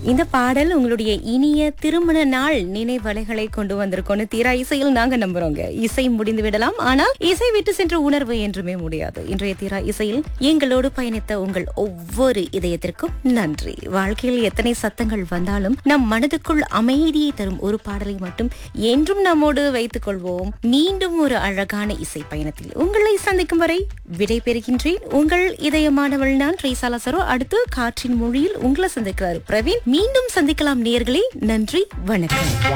இந்த பாடல் உங்களுடைய இனிய திருமண நாள் நினைவலைகளை கொண்டு வந்திருக்கோம்னு தீரா இசையில் நாங்க நம்புறோங்க இசை முடிந்து விடலாம் ஆனால் இசை விட்டு சென்ற உணர்வு என்றுமே முடியாது இன்றைய தீரா இசையில் எங்களோடு பயணித்த உங்கள் ஒவ்வொரு இதயத்திற்கும் நன்றி வாழ்க்கையில் எத்தனை சத்தங்கள் வந்தாலும் நம் மனதுக்குள் அமைதியை தரும் ஒரு பாடலை மட்டும் என்றும் நம்மோடு வைத்துக் கொள்வோம் மீண்டும் ஒரு அழகான இசை பயணத்தில் உங்களை சந்திக்கும் வரை விடை பெறுகின்றேன் உங்கள் இதயமானவள் நான் ட்ரீசாலா சரோ அடுத்து காற்றின் மொழியில் உங்களை சந்திக்கிறார் பிரவீன் மீண்டும் சந்திக்கலாம் நேயர்களே நன்றி வணக்கம்